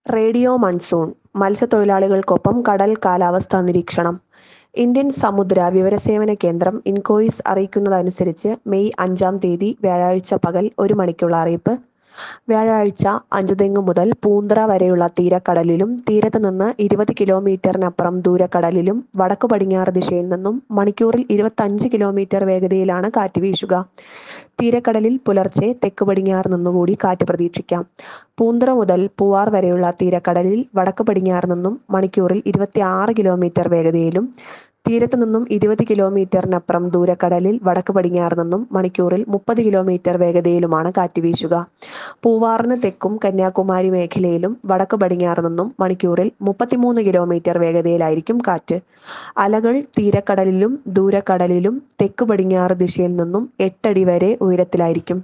radio monsoon മത്സ്യത്തൊഴിലാളികൾക്കൊപ്പം കടൽ കാലാവസ്ഥാ നിരീക്ഷണം ഇന്ത്യൻ സമുദ്ര വിവരസേവന കേന്ദ്രം ഇൻകോയിസ് അറിയിക്കുന്നതനുസരിച്ച് മെയ് അഞ്ചാം തീയതി വ്യാഴാഴ്ച പകൽ ഒരു മണിക്കുള്ള അറിയിപ്പ് വ്യാഴാഴ്ച അഞ്ചുതെങ്ങ് മുതൽ പൂന്തറ വരെയുള്ള തീരക്കടലിലും തീരത്ത് നിന്ന് ഇരുപത് കിലോമീറ്ററിനപ്പുറം ദൂരക്കടലിലും വടക്കു പടിഞ്ഞാറ് ദിശയിൽ നിന്നും മണിക്കൂറിൽ ഇരുപത്തഞ്ച് കിലോമീറ്റർ വേഗതയിലാണ് കാറ്റ് വീശുക തീരക്കടലിൽ പുലർച്ചെ തെക്ക് പടിഞ്ഞാറ് നിന്നുകൂടി കാറ്റ് പ്രതീക്ഷിക്കാം പൂന്തറ മുതൽ പൂവാർ വരെയുള്ള തീരക്കടലിൽ വടക്ക് പടിഞ്ഞാറ് നിന്നും മണിക്കൂറിൽ ഇരുപത്തി ആറ് കിലോമീറ്റർ വേഗതയിലും തീരത്ത് നിന്നും ഇരുപത് കിലോമീറ്ററിനപ്പുറം ദൂരക്കടലിൽ വടക്ക് പടിഞ്ഞാറ് നിന്നും മണിക്കൂറിൽ മുപ്പത് കിലോമീറ്റർ വേഗതയിലുമാണ് കാറ്റ് വീശുക പൂവാറിന് തെക്കും കന്യാകുമാരി മേഖലയിലും വടക്ക് പടിഞ്ഞാറ് നിന്നും മണിക്കൂറിൽ മുപ്പത്തിമൂന്ന് കിലോമീറ്റർ വേഗതയിലായിരിക്കും കാറ്റ് അലകൾ തീരക്കടലിലും ദൂരക്കടലിലും തെക്ക് പടിഞ്ഞാറ് ദിശയിൽ നിന്നും എട്ടടി വരെ ഉയരത്തിലായിരിക്കും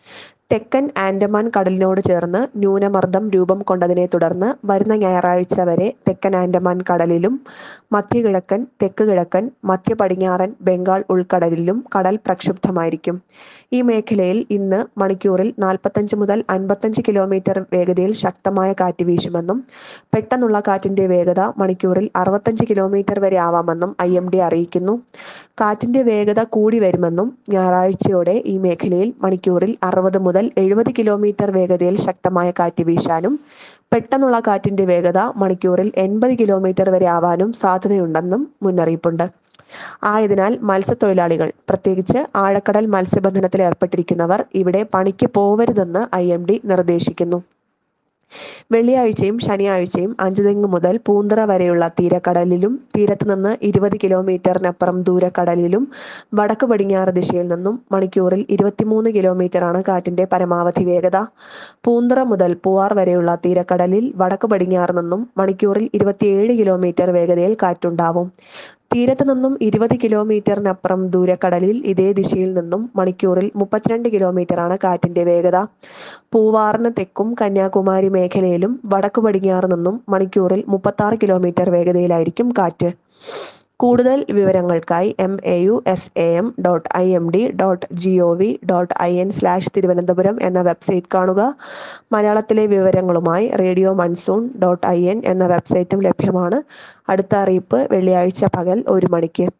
തെക്കൻ ആൻഡമാൻ കടലിനോട് ചേർന്ന് ന്യൂനമർദ്ദം രൂപം കൊണ്ടതിനെ തുടർന്ന് വരുന്ന ഞായറാഴ്ച വരെ തെക്കൻ ആൻഡമാൻ കടലിലും മധ്യകിഴക്കൻ തെക്ക് കിഴക്കൻ മധ്യ പടിഞ്ഞാറൻ ബംഗാൾ ഉൾക്കടലിലും കടൽ പ്രക്ഷുബ്ധമായിരിക്കും ഈ മേഖലയിൽ ഇന്ന് മണിക്കൂറിൽ നാൽപ്പത്തഞ്ച് മുതൽ അൻപത്തഞ്ച് കിലോമീറ്റർ വേഗതയിൽ ശക്തമായ കാറ്റ് വീശുമെന്നും പെട്ടെന്നുള്ള കാറ്റിന്റെ വേഗത മണിക്കൂറിൽ അറുപത്തഞ്ച് കിലോമീറ്റർ വരെ ആവാമെന്നും ഐ എം ഡി അറിയിക്കുന്നു കാറ്റിന്റെ വേഗത കൂടി വരുമെന്നും ഞായറാഴ്ചയോടെ ഈ മേഖലയിൽ മണിക്കൂറിൽ അറുപത് മുതൽ എഴുപത് കിലോമീറ്റർ വേഗതയിൽ ശക്തമായ കാറ്റ് വീശാനും പെട്ടെന്നുള്ള കാറ്റിന്റെ വേഗത മണിക്കൂറിൽ എൺപത് കിലോമീറ്റർ വരെ ആവാനും സാധ്യതയുണ്ടെന്നും മുന്നറിയിപ്പുണ്ട് ആയതിനാൽ മത്സ്യത്തൊഴിലാളികൾ പ്രത്യേകിച്ച് ആഴക്കടൽ മത്സ്യബന്ധനത്തിൽ ഏർപ്പെട്ടിരിക്കുന്നവർ ഇവിടെ പണിക്ക് പോവരുതെന്ന് ഐ എം ഡി നിർദ്ദേശിക്കുന്നു വെള്ളിയാഴ്ചയും ശനിയാഴ്ചയും അഞ്ചുതെങ്ങ് മുതൽ പൂന്തറ വരെയുള്ള തീരക്കടലിലും തീരത്ത് നിന്ന് ഇരുപത് കിലോമീറ്ററിനപ്പുറം ദൂരക്കടലിലും വടക്ക് പടിഞ്ഞാറ് ദിശയിൽ നിന്നും മണിക്കൂറിൽ ഇരുപത്തിമൂന്ന് കിലോമീറ്ററാണ് കാറ്റിന്റെ പരമാവധി വേഗത പൂന്തറ മുതൽ പൂവാർ വരെയുള്ള തീരക്കടലിൽ വടക്ക് പടിഞ്ഞാറ് നിന്നും മണിക്കൂറിൽ ഇരുപത്തിയേഴ് കിലോമീറ്റർ വേഗതയിൽ കാറ്റുണ്ടാവും തീരത്ത് നിന്നും ഇരുപത് കിലോമീറ്ററിനപ്പുറം ദൂരക്കടലിൽ ഇതേ ദിശയിൽ നിന്നും മണിക്കൂറിൽ മുപ്പത്തിരണ്ട് കിലോമീറ്ററാണ് കാറ്റിന്റെ വേഗത പൂവാറിന് തെക്കും കന്യാകുമാരി മേഖലയിലും വടക്ക് പടിഞ്ഞാറ് നിന്നും മണിക്കൂറിൽ മുപ്പത്തി കിലോമീറ്റർ വേഗതയിലായിരിക്കും കാറ്റ് കൂടുതൽ വിവരങ്ങൾക്കായി M A U S A M dot I M D dot G O V dot I N slash Thiruvananthapuram എന്ന വെബ്സൈറ്റ് കാണുക മലയാളത്തിലെ വിവരങ്ങളുമായി radio monsoon dot I N എന്ന വെബ്സൈറ്റും ലഭ്യമാണ് അടുത്ത അറിയിപ്പ് വെള്ളിയാഴ്ച പകൽ ഒരു മണിക്ക്